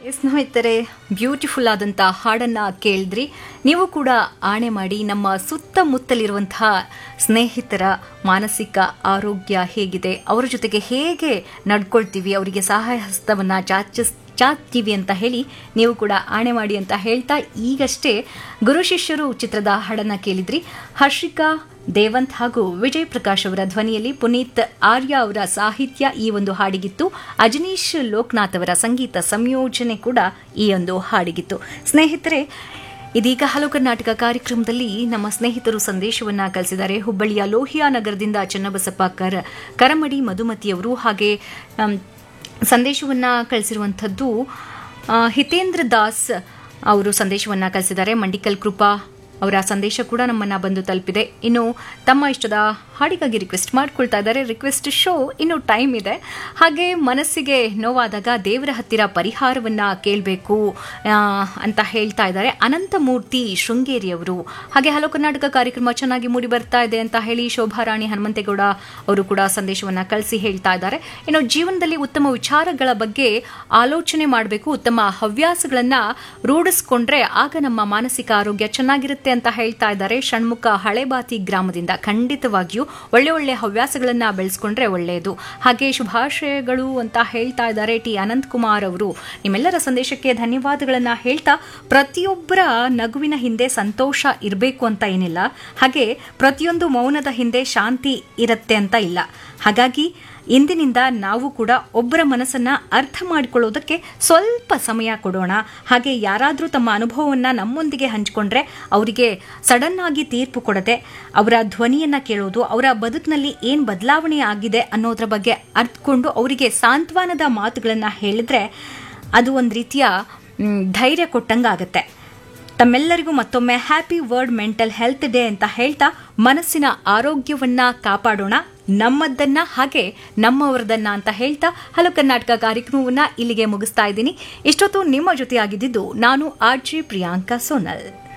ಸ್ನೇಹಿತರೆ ಬ್ಯೂಟಿಫುಲ್ ಆದಂಥ ಹಾಡನ್ನು ಕೇಳಿದ್ರಿ ನೀವು ಕೂಡ ಆಣೆ ಮಾಡಿ ನಮ್ಮ ಸುತ್ತಮುತ್ತಲಿರುವಂತಹ ಸ್ನೇಹಿತರ ಮಾನಸಿಕ ಆರೋಗ್ಯ ಹೇಗಿದೆ ಅವರ ಜೊತೆಗೆ ಹೇಗೆ ನಡ್ಕೊಳ್ತೀವಿ ಅವರಿಗೆ ಸಹಾಯ ಹಸ್ತವನ್ನು ಚಾಚಿಸ್ ಚಾಚ್ತೀವಿ ಅಂತ ಹೇಳಿ ನೀವು ಕೂಡ ಆಣೆ ಮಾಡಿ ಅಂತ ಹೇಳ್ತಾ ಈಗಷ್ಟೇ ಗುರು ಶಿಷ್ಯರು ಚಿತ್ರದ ಹಾಡನ್ನು ಕೇಳಿದ್ರಿ ಹರ್ಷಿಕಾ ದೇವಂತ್ ಹಾಗೂ ವಿಜಯ್ ಪ್ರಕಾಶ್ ಅವರ ಧ್ವನಿಯಲ್ಲಿ ಪುನೀತ್ ಆರ್ಯ ಅವರ ಸಾಹಿತ್ಯ ಈ ಒಂದು ಹಾಡಿಗಿತ್ತು ಅಜನೀಶ್ ಲೋಕನಾಥ್ ಅವರ ಸಂಗೀತ ಸಂಯೋಜನೆ ಕೂಡ ಈ ಒಂದು ಹಾಡಿಗಿತ್ತು ಸ್ನೇಹಿತರೆ ಇದೀಗ ಹಲೋ ಕರ್ನಾಟಕ ಕಾರ್ಯಕ್ರಮದಲ್ಲಿ ನಮ್ಮ ಸ್ನೇಹಿತರು ಸಂದೇಶವನ್ನ ಕಳಿಸಿದ್ದಾರೆ ಹುಬ್ಬಳ್ಳಿಯ ಲೋಹಿಯಾ ನಗರದಿಂದ ಚನ್ನಬಸಪ್ಪ ಕರ ಕರಮಡಿ ಮಧುಮತಿಯವರು ಹಾಗೆ ಆಮ್, ಸಂದೇಶವನ್ನ ಕಳಿಸಿರುವಂಥದ್ದು ಆ, ಹಿತೇಂದ್ರ ದಾಸ್ ಅವರು ಸಂದೇಶವನ್ನ ಕಳಿಸಿದ್ದಾರೆ ಮಂಡಿಕಲ್ ಕೃಪಾ ಅವರ ಸಂದೇಶ ಕೂಡ ನಮ್ಮನ್ನ ಬಂದು ತಲುಪಿದೆ ಇನ್ನು ತಮ್ಮ ಇಷ್ಟದ ಹಾಡಿಗಾಗಿ ರಿಕ್ವೆಸ್ಟ್ ಮಾಡ್ಕೊಳ್ತಾ ಇದ್ದಾರೆ ರಿಕ್ವೆಸ್ಟ್ ಶೋ ಇನ್ನು ಟೈಮ್ ಇದೆ ಹಾಗೆ ಮನಸ್ಸಿಗೆ ನೋವಾದಾಗ ದೇವರ ಹತ್ತಿರ ಪರಿಹಾರವನ್ನ ಕೇಳಬೇಕು ಅಂತ ಹೇಳ್ತಾ ಇದ್ದಾರೆ ಅನಂತಮೂರ್ತಿ ಶೃಂಗೇರಿಯವರು ಹಾಗೆ ಹಲೋ ಕರ್ನಾಟಕ ಕಾರ್ಯಕ್ರಮ ಚೆನ್ನಾಗಿ ಮೂಡಿ ಬರ್ತಾ ಇದೆ ಅಂತ ಹೇಳಿ ಶೋಭಾರಾಣಿ ಹನುಮಂತೇಗೌಡ ಅವರು ಕೂಡ ಸಂದೇಶವನ್ನ ಕಳಿಸಿ ಹೇಳ್ತಾ ಇದ್ದಾರೆ ಇನ್ನು ಜೀವನದಲ್ಲಿ ಉತ್ತಮ ವಿಚಾರಗಳ ಬಗ್ಗೆ ಆಲೋಚನೆ ಮಾಡಬೇಕು ಉತ್ತಮ ಹವ್ಯಾಸಗಳನ್ನ ರೂಢಿಸ್ಕೊಂಡ್ರೆ ಆಗ ನಮ್ಮ ಮಾನಸಿಕ ಆರೋಗ್ಯ ಚೆನ್ನಾಗಿರುತ್ತೆ ಅಂತ ಹೇಳ್ತಾ ಇದ್ದಾರೆ ಷಣ್ಮುಖ ಹಳೆಬಾತಿ ಗ್ರಾಮದಿಂದ ಖಂಡಿತವಾಗಿಯೂ ಒಳ್ಳೆ ಒಳ್ಳೆ ಹವ್ಯಾಸಗಳನ್ನ ಬೆಳೆಸ್ಕೊಂಡ್ರೆ ಒಳ್ಳೆಯದು ಹಾಗೆ ಶುಭಾಶಯಗಳು ಅಂತ ಹೇಳ್ತಾ ಇದ್ದಾರೆ ಟಿ ಅನಂತ್ ಕುಮಾರ್ ಅವರು ನಿಮ್ಮೆಲ್ಲರ ಸಂದೇಶಕ್ಕೆ ಧನ್ಯವಾದಗಳನ್ನ ಹೇಳ್ತಾ ಪ್ರತಿಯೊಬ್ಬರ ನಗುವಿನ ಹಿಂದೆ ಸಂತೋಷ ಇರಬೇಕು ಅಂತ ಏನಿಲ್ಲ ಹಾಗೆ ಪ್ರತಿಯೊಂದು ಮೌನದ ಹಿಂದೆ ಶಾಂತಿ ಇರುತ್ತೆ ಅಂತ ಇಲ್ಲ ಹಾಗಾಗಿ ಇಂದಿನಿಂದ ನಾವು ಕೂಡ ಒಬ್ಬರ ಮನಸ್ಸನ್ನ ಅರ್ಥ ಮಾಡಿಕೊಳ್ಳೋದಕ್ಕೆ ಸ್ವಲ್ಪ ಸಮಯ ಕೊಡೋಣ ಹಾಗೆ ಯಾರಾದರೂ ತಮ್ಮ ಅನುಭವವನ್ನು ನಮ್ಮೊಂದಿಗೆ ಹಂಚಿಕೊಂಡ್ರೆ ಅವರಿಗೆ ಸಡನ್ ಆಗಿ ತೀರ್ಪು ಕೊಡದೆ ಅವರ ಧ್ವನಿಯನ್ನ ಕೇಳೋದು ಅವರ ಬದುಕಿನಲ್ಲಿ ಏನು ಬದಲಾವಣೆ ಆಗಿದೆ ಅನ್ನೋದ್ರ ಬಗ್ಗೆ ಅರ್ಥಕೊಂಡು ಅವರಿಗೆ ಸಾಂತ್ವನದ ಮಾತುಗಳನ್ನು ಹೇಳಿದ್ರೆ ಅದು ಒಂದು ರೀತಿಯ ಮ್, ಧೈರ್ಯ ಕೊಟ್ಟಂಗಾಗತ್ತೆ ತಮ್ಮೆಲ್ಲರಿಗೂ ಮತ್ತೊಮ್ಮೆ happy world mental health day ಅಂತ ಹೇಳ್ತಾ ಮನಸ್ಸಿನ ಆರೋಗ್ಯವನ್ನ ಕಾಪಾಡೋಣ ನಮ್ಮದನ್ನ ಹಾಗೆ ನಮ್ಮವರದನ್ನ ಅಂತ ಹೇಳ್ತಾ ಹಲೋ ಕರ್ನಾಟಕ ಕಾರ್ಯಕ್ರಮವನ್ನ ಇಲ್ಲಿಗೆ ಮುಗಿಸ್ತಾ ಇದ್ದೀನಿ ಇಷ್ಟೊತ್ತು ನಿಮ್ಮ ಜೊತೆಯಾಗಿದ್ದು ನಾನು ಆರ್ ಜಿ ಪ್ರಿಯಾಂಕಾ ಸೋನಲ್